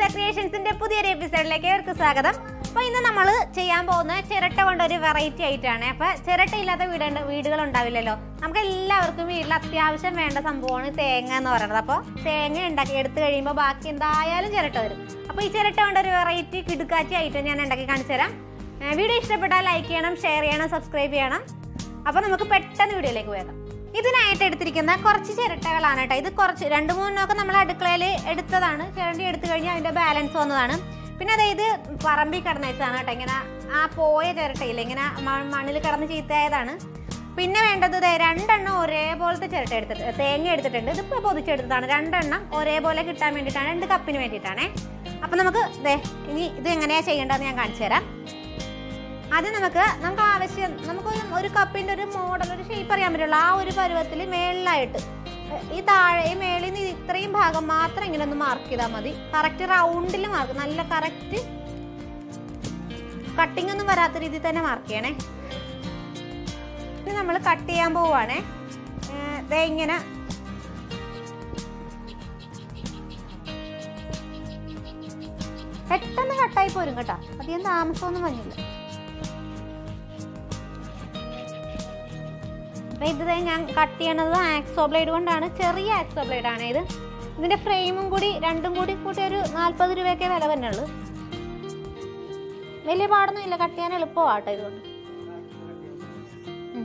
ക്രിയേഷൻസിന്റെ പുതിയൊരു എപ്പിസോഡിലേക്ക് അവർക്ക് സ്വാഗതം അപ്പൊ ഇന്ന് നമ്മൾ ചെയ്യാൻ പോകുന്ന ചിരട്ട കൊണ്ട് ഒരു വെറൈറ്റി ആയിട്ടാണ് അപ്പൊ ചിരട്ട ഇല്ലാത്ത വീട് വീടുകൾ ഉണ്ടാവില്ലല്ലോ നമുക്ക് എല്ലാവർക്കും വീട്ടിൽ അത്യാവശ്യം വേണ്ട സംഭവമാണ് തേങ്ങ എന്ന് പറയുന്നത് അപ്പോൾ തേങ്ങ ഉണ്ടാക്കി എടുത്തു കഴിയുമ്പോൾ ബാക്കി എന്തായാലും ചിരട്ട വരും അപ്പോൾ ഈ ചിരട്ട കൊണ്ട് ഒരു വെറൈറ്റി കിടുക്കാച്ചി ആയിട്ട് ഞാൻ ഉണ്ടാക്കി കാണിച്ചു തരാം ഏഹ് വീഡിയോ ഇഷ്ടപ്പെട്ടാൽ ലൈക്ക് ചെയ്യണം ഷെയർ ചെയ്യണം സബ്സ്ക്രൈബ് ചെയ്യണം അപ്പോൾ നമുക്ക് പെട്ടെന്ന് വീഡിയോയിലേക്ക് പോകാം ഇതിനായിട്ട് എടുത്തിരിക്കുന്ന കുറച്ച് ചിരട്ടകളാണ് കേട്ടോ ഇത് കുറച്ച് രണ്ട് മൂന്നെണ്ണമൊക്കെ നമ്മൾ അടുക്കളയിൽ എടുത്തതാണ് ചിരണ്ടി എടുത്തു കഴിഞ്ഞാൽ അതിൻ്റെ ബാലൻസ് വന്നതാണ് പിന്നെ അതായത് പറമ്പിൽ കിടന്ന് വെച്ചതാണ് കേട്ടോ ഇങ്ങനെ ആ പോയ ചിരട്ടയില്ല ഇങ്ങനെ മണ്ണിൽ കിടന്ന് ചീത്തയായതാണ് പിന്നെ വേണ്ടത് ദേ രണ്ടെണ്ണം ഒരേപോലത്തെ ചിരട്ട എടുത്തിട്ട് തേങ്ങ എടുത്തിട്ടുണ്ട് ഇതിപ്പോൾ പൊതിച്ചെടുത്തതാണ് രണ്ടെണ്ണം ഒരേപോലെ കിട്ടാൻ വേണ്ടിയിട്ടാണ് രണ്ട് കപ്പിന് വേണ്ടിയിട്ടാണേ അപ്പം നമുക്ക് ദേ ഇനി ഇത് എങ്ങനെയാണ് ചെയ്യേണ്ടതെന്ന് ഞാൻ കാണിച്ചു തരാം ആദ്യം നമുക്ക് നമുക്ക് ആവശ്യം നമുക്ക് ഒരു കപ്പിന്റെ ഒരു മോഡൽ ഒരു ഷേപ്പ് അറിയാൻ പറ്റുള്ളൂ ആ ഒരു പരുവത്തിൽ മേളിലായിട്ട് ഈ താഴെ ഈ മേളിൽ നിന്ന് ഇത്രയും ഭാഗം മാത്രം ഇങ്ങനെ ഒന്ന് മാർക്ക് ചെയ്താൽ മതി കറക്റ്റ് റൗണ്ടിൽ മാർക്ക് നല്ല കറക്റ്റ് കട്ടിംഗ് ഒന്നും വരാത്ത രീതിയിൽ തന്നെ മാർക്ക് ചെയ്യണേ ഇത് നമ്മൾ കട്ട് ചെയ്യാൻ പോവുകയാണേ ഏർ ദേ ഇങ്ങനെ പെട്ടെന്ന് കട്ടായി പോരും കേട്ടോ അധികം താമസമൊന്നും വന്നില്ല അപ്പൊ ഇത് ദേ ഞാൻ കട്ട് ചെയ്യണത് ആക്സോ ബ്ലേഡ് കൊണ്ടാണ് ചെറിയ ആക്സോ ബ്ലേഡ് ആണ് ഇത് ഇതിന്റെ ഫ്രെയിമും കൂടി രണ്ടും കൂടി കൂട്ടി ഒരു നാല്പത് രൂപയൊക്കെ വില തന്നെയുള്ളൂ വലിയ പാടൊന്നും ഇല്ല കട്ട് ചെയ്യാൻ എളുപ്പമാട്ടോ ഇതുകൊണ്ട് ഉം.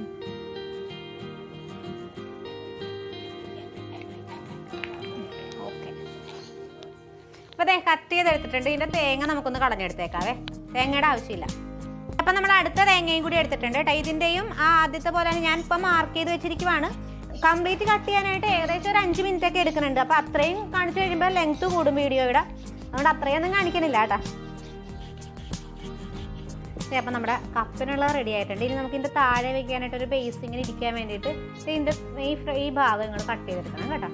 ഓക്കെ അപ്പൊ ദേ കട്ട് ചെയ്തെടുത്തിട്ടുണ്ട് ഇതിന്റെ തേങ്ങ നമുക്കൊന്ന് കളഞ്ഞെടുത്തേക്കാവേ തേങ്ങയുടെ ആവശ്യമില്ല അപ്പൊ നമ്മൾ അടുത്ത തേങ്ങയും കൂടി എടുത്തിട്ടുണ്ട് കേട്ടോ ഇതിന്റെയും ആ ആദ്യത്തെ പോലെ തന്നെ ഞാൻ ഇപ്പൊ മാർക്ക് ചെയ്ത് വെച്ചിരിക്കുവാണ് കംപ്ലീറ്റ് കട്ട് ചെയ്യാനായിട്ട് ഏകദേശം ഒരു അഞ്ച് മിനിറ്റ് ഒക്കെ എടുക്കുന്നുണ്ട് അപ്പൊ അത്രയും കാണിച്ചു കഴിയുമ്പോൾ ലെങ്ത് കൂടും വീഡിയോയുടെ അതുകൊണ്ട് അത്രയൊന്നും കാണിക്കണില്ല കേട്ടാ ശരി, അപ്പൊ നമ്മുടെ കപ്പിനുള്ള റെഡി ആയിട്ടുണ്ട് ഇനി നമുക്ക് ഇതിന്റെ താഴെ വെക്കാനായിട്ട് ഒരു ബേസ് ഇങ്ങനെ ഇരിക്കാൻ വേണ്ടിയിട്ട് ഇതിന്റെ ഈ ഫ്ര- ഈ ഭാഗങ്ങൾ കട്ട് ചെയ്തെടുക്കണം കേട്ടോ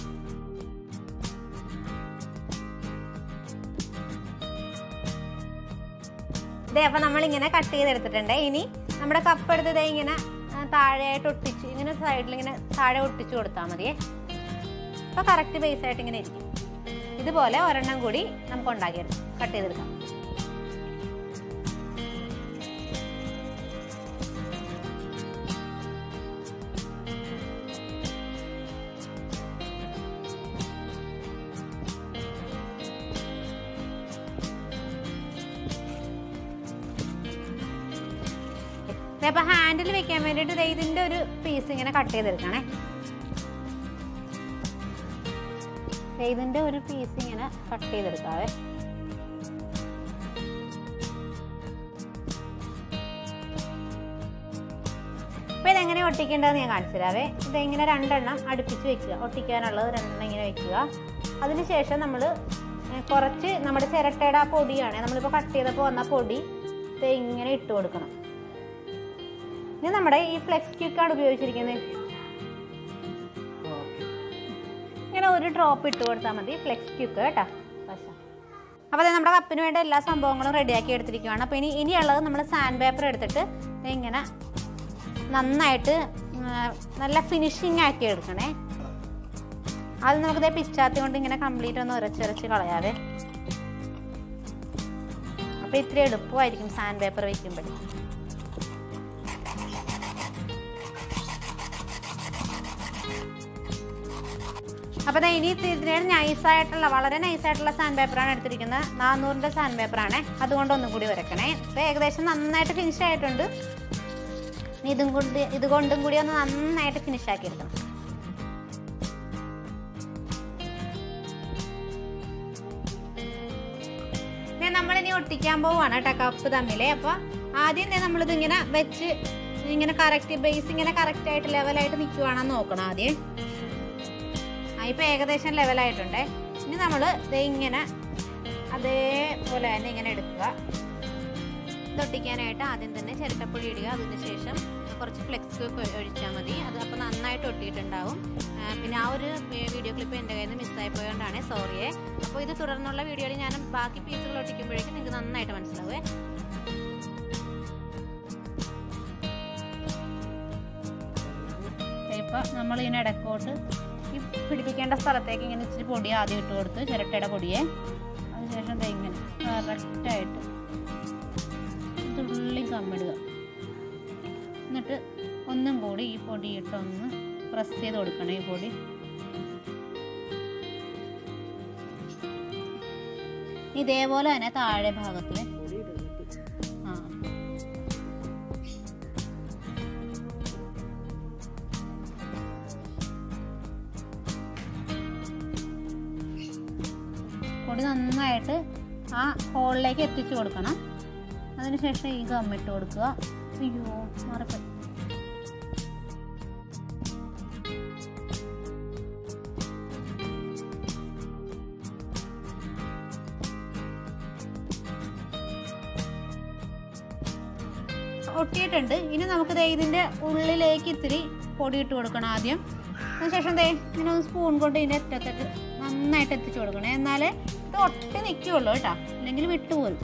ഇതേ അപ്പൊ നമ്മൾ ഇങ്ങനെ കട്ട് ചെയ്തെടുത്തിട്ടുണ്ട് ഇനി നമ്മുടെ കപ്പ് എടുത്ത് ദേ ഇങ്ങനെ ആ, താഴെയായിട്ട് ഒട്ടിച്ച് ഇങ്ങനെ സൈഡിൽ ഇങ്ങനെ താഴെ ഒട്ടിച്ച് കൊടുത്താൽ മതിയേ അപ്പൊ കറക്റ്റ് ബേസ് ആയിട്ട് ഇങ്ങനെ ഇരിക്കും ഇതുപോലെ ഒരെണ്ണം കൂടി നമുക്ക് ഉണ്ടാക്കിയെടുക്കാം കട്ട് ചെയ്തെടുക്കാം ദേ അപ്പൊ ഹാൻഡിൽ വെക്കാൻ വേണ്ടിയിട്ട് ദേ ഇതിന്റെ ഒരു പീസ് ഇങ്ങനെ കട്ട് ചെയ്തെടുക്കണേ ദേ ഇതിന്റെ ഒരു പീസ് ഇങ്ങനെ കട്ട് ചെയ്തെടുക്കാവേ അപ്പൊ ഇതെങ്ങനെ ഒട്ടിക്കേണ്ടതെന്ന് ഞാൻ കാണിച്ചു തരാവേ ഇതെങ്ങനെ രണ്ടെണ്ണം അടുപ്പിച്ച് വെക്കുക ഒട്ടിക്കാനുള്ളത് രണ്ടെണ്ണം ഇങ്ങനെ വെക്കുക അതിനുശേഷം നമ്മൾ കുറച്ച് നമ്മുടെ ചിരട്ടയുടെ ആ പൊടിയാണ് നമ്മളിപ്പോൾ കട്ട് ചെയ്തപ്പോൾ വന്ന പൊടി ദേ ഇങ്ങനെ ഇട്ട് കൊടുക്കണം ഇനി നമ്മുടെ ഈ ഫ്ലെക്സ് ക്യൂക്കാണ് ഉപയോഗിച്ചിരിക്കുന്നത് ഇങ്ങനെ ഒരു ഡ്രോപ്പ് ഇട്ട് കൊടുത്താൽ മതി ഫ്ലെക്സ് ക്യൂക്ക് കേട്ടോ പക്ഷേ അപ്പോൾ ദേ നമ്മുടെ കപ്പിന് വേണ്ട എല്ലാ സംഭവങ്ങളും റെഡിയാക്കി എടുത്തിരിക്കുകയാണ് അപ്പോൾ ഇനി ഇനിയുള്ളത് നമ്മൾ സാൻഡ് പേപ്പർ എടുത്തിട്ട് ദേ ഇങ്ങനെ നന്നായിട്ട് ഉം, നല്ല ഫിനിഷിങ് ആക്കി എടുക്കണേ അത് നമുക്ക് ദേ പിച്ചാത്തി കൊണ്ട് ഇങ്ങനെ കംപ്ലീറ്റ് ഒന്ന് ഉരച്ചുരച്ച് കളയാവേ അപ്പോൾ ഇത്തിരി എളുപ്പമായിരിക്കും സാൻഡ് പേപ്പർ വെക്കുമ്പോഴേ അപ്പോൾ ദേ ഇനി ഇതിന് നൈസായിട്ടുള്ള വളരെ നൈസായിട്ടുള്ള സാൻഡ് പേപ്പറാണ് എടുത്തിരിക്കുന്നത് നാനൂറിൻ്റെ സാൻഡ് പേപ്പറാണ് അതുകൊണ്ട് ഒന്നും കൂടി വരക്കണേ ഇപ്പോൾ ഏകദേശം നന്നായിട്ട് ഫിനിഷ് ആയിട്ടുണ്ട് ഇനി ഇതും കൊണ്ട് ഇത് കൊണ്ടും കൂടി ഒന്ന് നന്നായിട്ട് ഫിനിഷ് ആക്കി എടുക്കണം ദേ നമ്മളിനി ഒട്ടിക്കാൻ പോവാണ് കേട്ടോ കപ്പ് തമ്മിലേ അപ്പോൾ ആദ്യം ദേ നമ്മളിത് ഇങ്ങനെ വെച്ച് ഇങ്ങനെ കറക്റ്റ് ബേസ് ഇങ്ങനെ കറക്റ്റ് ആയിട്ട് ലെവലായിട്ട് നിൽക്കുവാണെന്ന് നോക്കണം ആദ്യം ആ ഇപ്പം ഏകദേശം ലെവലായിട്ടുണ്ടേ ഇനി നമ്മൾ ദേ ഇങ്ങനെ അതേപോലെ തന്നെ ഇങ്ങനെ എടുക്കുക ഇതൊട്ടിക്കാനായിട്ട് ആദ്യം തന്നെ ചിരട്ടപ്പൊടി ഇടുക അതിന് ശേഷം കുറച്ച് ഫ്ലെക്സ് ഒഴിച്ചാൽ മതി അത് അപ്പോൾ നന്നായിട്ട് ഒട്ടിയിട്ടുണ്ടാവും ആ, പിന്നെ ആ ഒരു വീഡിയോ ക്ലിപ്പ് എൻ്റെ കയ്യിൽ നിന്ന് മിസ്സായി പോയതുകൊണ്ടാണ് സോറിയെ അപ്പോൾ ഇത് തുടർന്നുള്ള വീഡിയോയിൽ ഞാൻ ബാക്കി പീസുകൾ ഒട്ടിക്കുമ്പോഴേക്കും നിങ്ങൾക്ക് നന്നായിട്ട് മനസ്സിലാവേ ഇപ്പോൾ നമ്മൾ ഇതിന് ഇടക്കോട്ട് ഈ പിടിപ്പിക്കേണ്ട സ്ഥലത്തേക്ക് ഇങ്ങനെ ഇച്ചിരി പൊടി ആദ്യം ഇട്ട് കൊടുത്ത് ചിരട്ടയുടെ പൊടിയെ അതിനുശേഷം ദേ ഇങ്ങനെ കറക്റ്റായിട്ട് തുള്ളി കമ്മിടുക എന്നിട്ട് ഒന്നും കൂടി ഈ പൊടി ഇട്ടൊന്ന് പ്രസ് ചെയ്ത് കൊടുക്കണം ഈ പൊടി ഇതേപോലെ തന്നെ താഴെ ഭാഗത്തിൽ ആ പൊടി നന്നായിട്ട് ആ ഹോളിലേക്ക് എത്തിച്ചു കൊടുക്കണം അതിനുശേഷം ഈ ഗമ്മിട്ട് കൊടുക്കുക അയ്യോ മറപ്പ് ഒട്ടിയിട്ടുണ്ട് ഇനി നമുക്ക് ദേ ഇതിൻ്റെ ഉള്ളിലേക്ക് ഇത്തിരി പൊടി ഇട്ട് കൊടുക്കണം ആദ്യം അതിനുശേഷം ദേ ഇങ്ങനെ ഒന്ന് സ്പൂൺ കൊണ്ട് ഇതിൻ്റെ അറ്റത്തിട്ട് നന്നായിട്ട് എത്തിച്ചു കൊടുക്കണം എന്നാലേ ഇത് ഒട്ടി നിൽക്കുകയുള്ളൂ കേട്ടോ അല്ലെങ്കിൽ വിട്ടുപോലും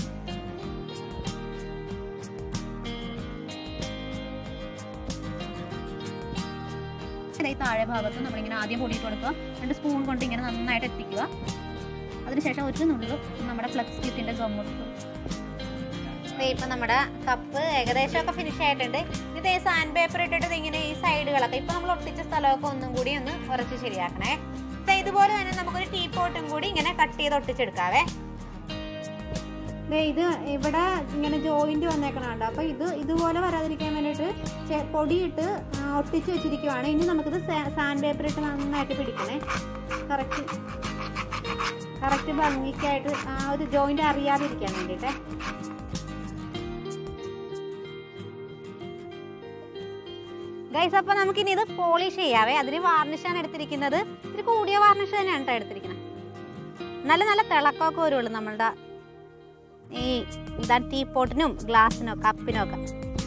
ഈ താഴെ ഭാഗത്ത് നമ്മളിങ്ങനെ ആദ്യം പൊടിയിട്ട് കൊടുക്കുക രണ്ട് സ്പൂൺ കൊണ്ട് ഇങ്ങനെ നന്നായിട്ട് എത്തിക്കുക അതിനുശേഷം ഒരു നുള്ളു നമ്മുടെ ഫ്ലക്സ് കിറ്റിൻ്റെ ഗമ്മിട്ട് ദേ ഇപ്പൊ നമ്മുടെ കപ്പ് ഏകദേശം ഒക്കെ ഫിനിഷ് ആയിട്ടുണ്ട് ഇത് സാൻഡ് പേപ്പർ ഇട്ടിട്ട് ദേ ഇങ്ങനെ ഈ സൈഡുകളൊക്കെ ഇപ്പൊ നമ്മൾ ഒട്ടിച്ച സ്ഥലമൊക്കെ ഒന്നും കൂടി ഒന്ന് ഉറച്ച് ശരിയാക്കണേ ദേ ഇതുപോലെ തന്നെ നമുക്കൊരു ടീ പോട്ടും കൂടി ഇങ്ങനെ കട്ട് ചെയ്ത് ഒട്ടിച്ചെടുക്കാവേ ദേ ഇത് ഇവിടെ ഇങ്ങനെ ജോയിന്റ് വന്നേക്കണുണ്ട് അപ്പൊ ഇത് ഇതുപോലെ വരാതിരിക്കാൻ വേണ്ടിയിട്ട് ചെ- പൊടിയിട്ട് ആ, ഒട്ടിച്ച് വെച്ചിരിക്കുവാണ് ഇനി നമുക്കിത് സാൻഡ് പേപ്പർ ഇട്ട് നന്നായിട്ട് പിടിക്കണേ കറക്റ്റ് കറക്റ്റ് ഭംഗിക്കായിട്ട് ആ ഒരു ജോയിന്റ് അറിയാതിരിക്കാൻ വേണ്ടിയിട്ട് ഗൈസ് അപ്പൊ നമുക്ക് ഇനി ഇത് പോളിഷ് ചെയ്യാവേ അതിന് വാർണിഷാണ് എടുത്തിരിക്കുന്നത് ഇത്തിരി കൂടിയ വാർണിഷ് തന്നെയാണ് കേട്ടോ എടുത്തിരിക്കുന്നത് നല്ല നല്ല തിളക്കമൊക്കെ വരുള്ളൂ നമ്മളുടെ ഈ എന്താ ടീ പോട്ടിനും ഗ്ലാസ്സിനും കപ്പിനും ഒക്കെ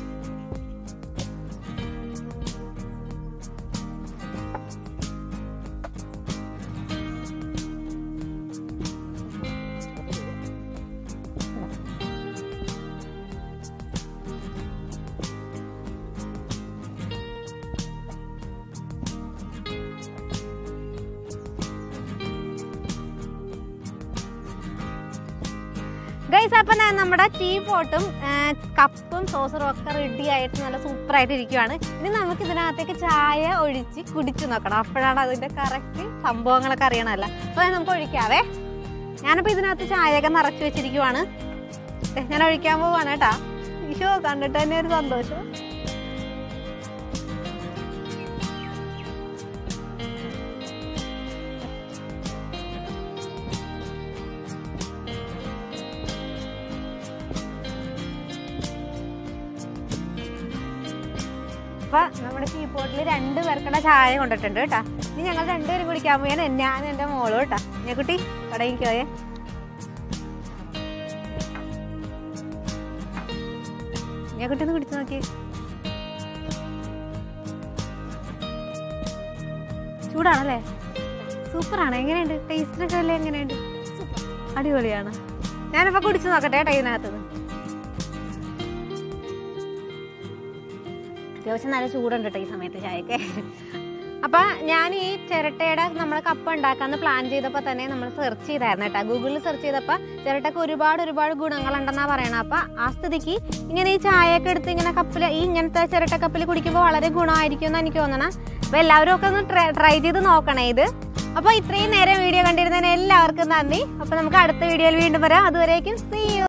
ഗൈസ് അപ്പം ദാ നമ്മുടെ ടീ പോട്ടും കപ്പും സോസറും ഒക്കെ റെഡി ആയിട്ട് നല്ല സൂപ്പർ ആയിട്ട് ഇരിക്കുവാണ് ഇനി നമുക്ക് ഇതിനകത്തേക്ക് ചായ ഒഴിച്ച് കുടിച്ചു നോക്കണം അപ്പോഴാണ് അതിന്റെ കറക്റ്റ് സംഭവങ്ങളൊക്കെ അറിയണമല്ല അപ്പൊ അത് നമുക്ക് ഒഴിക്കാവേ ഞാനിപ്പോ ഇതിനകത്ത് ചായയൊക്കെ നിറച്ച് വെച്ചിരിക്കുവാണ് ദേ, ഞാൻ ഒഴിക്കാൻ പോവാണ് കേട്ടാ ഈശോ കണ്ടിട്ട് തന്നെ ഒരു സന്തോഷം അപ്പൊ നമ്മുടെ ടീ പോട്ടിൽ രണ്ട് പേർക്കുള്ള ചായ കൊണ്ടിട്ടുണ്ട് കേട്ടാ ഇനി ഞങ്ങൾ രണ്ടുപേരും കുടിക്കാൻ പോയാണ് ഞാൻ എന്റെ മോളും കേട്ടാ ഞാൻ കുട്ടി തുടങ്ങിക്കോയേ ഞാൻ കുട്ടി ഒന്ന് കുടിച്ചു നോക്കി ചൂടാണല്ലേ സൂപ്പറാണ് എങ്ങനെയുണ്ട് ടേസ്റ്റിനൊക്കെ അല്ലേ എങ്ങനെയുണ്ട് അടിപൊളിയാണ് ഞാനിപ്പോ കുടിച്ചു നോക്കട്ടെ കേട്ടോ ഇതിനകത്തുനിന്ന് അത്യാവശ്യം നല്ല ചൂടുണ്ട് കേട്ടോ ഈ സമയത്ത് ചായക്ക് അപ്പൊ ഞാൻ ഈ ചിരട്ടയുടെ നമ്മൾ കപ്പ ഉണ്ടാക്കാന്ന് പ്ലാൻ ചെയ്തപ്പോൾ തന്നെ നമ്മൾ സെർച്ച് ചെയ്തായിരുന്നു കേട്ടോ ഗൂഗിളിൽ സെർച്ച് ചെയ്തപ്പോൾ ചിരട്ടക്ക് ഒരുപാട് ഒരുപാട് ഗുണങ്ങളുണ്ടെന്നാ പറയണത് അപ്പൊ ആ സ്ഥിതിക്ക് ഇങ്ങനെ ഈ ചായയൊക്കെ എടുത്ത് ഇങ്ങനെ കപ്പിൽ ഈ ഇങ്ങനത്തെ ചിരട്ട കപ്പിൽ കുടിക്കുമ്പോൾ വളരെ ഗുണമായിരിക്കും എന്ന് എനിക്ക് തോന്നണം അപ്പൊ എല്ലാവരും ഒക്കെ ഒന്ന് ട്രൈ ചെയ്ത് നോക്കണേ ഇത് അപ്പൊ ഇത്രയും നേരം വീഡിയോ കണ്ടിരുന്നതിന് എല്ലാവർക്കും നന്ദി അപ്പൊ നമുക്ക് അടുത്ത വീഡിയോയിൽ വീണ്ടും വരാം അതുവരേക്കും സീ യു